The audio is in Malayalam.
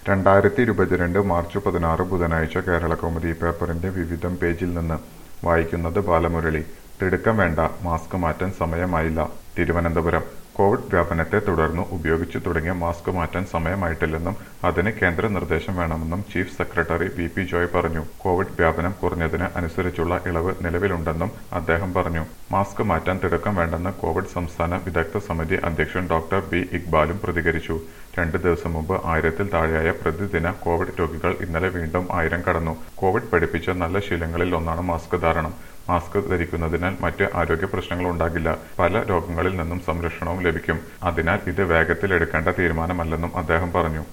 രണ്ടായിരത്തി ഇരുപത്തിരണ്ട് മാർച്ച് പതിനാറ് ബുധനാഴ്ച കേരളകൗമുദി പേപ്പറിന്റെ വിവിധം പേജിൽ നിന്ന് വായിക്കുന്നത് ബാലമുരളി തിടുക്കം വേണ്ട മാസ്ക് മാറ്റാൻ സമയമായില്ല തിരുവനന്തപുരം കോവിഡ് വ്യാപനത്തെ തുടർന്ന് ഉപയോഗിച്ചു തുടങ്ങിയ മാസ്ക് മാറ്റാൻ സമയമായിട്ടില്ലെന്നും അതിന് കേന്ദ്ര നിർദ്ദേശം വേണമെന്നും chief secretary V P Joy പറഞ്ഞു കോവിഡ് വ്യാപനം കുറഞ്ഞതിന് അനുസരിച്ചുള്ള ഇളവ് നിലവിലുണ്ടെന്നും അദ്ദേഹം പറഞ്ഞു മാസ്ക് മാറ്റാൻ തിടുക്കം വേണ്ടെന്ന് കോവിഡ് സംസ്ഥാന വിദഗ്ധ സമിതി അധ്യക്ഷൻ ഡോക്ടർ ബി ഇക്ബാലും പ്രതികരിച്ചു രണ്ട് ദിവസം മുമ്പ് ആയിരത്തിൽ താഴെയായ പ്രതിദിന കോവിഡ് രോഗികൾ ഇന്നലെ വീണ്ടും ആയിരം കടന്നു കോവിഡ് പഠിപ്പിച്ച നല്ല ശീലങ്ങളിൽ ഒന്നാണ് മാസ്ക് ധാരണം മാസ്ക് ധരിക്കുന്നതിനാൽ മറ്റ് ആരോഗ്യ പ്രശ്നങ്ങൾ ഉണ്ടാകില്ല പല രോഗങ്ങളിൽ നിന്നും സംരക്ഷണവും ലഭിക്കും അതിനാൽ ഇത് വേഗത്തിൽ എടുക്കേണ്ട തീരുമാനമല്ലെന്നും അദ്ദേഹം പറഞ്ഞു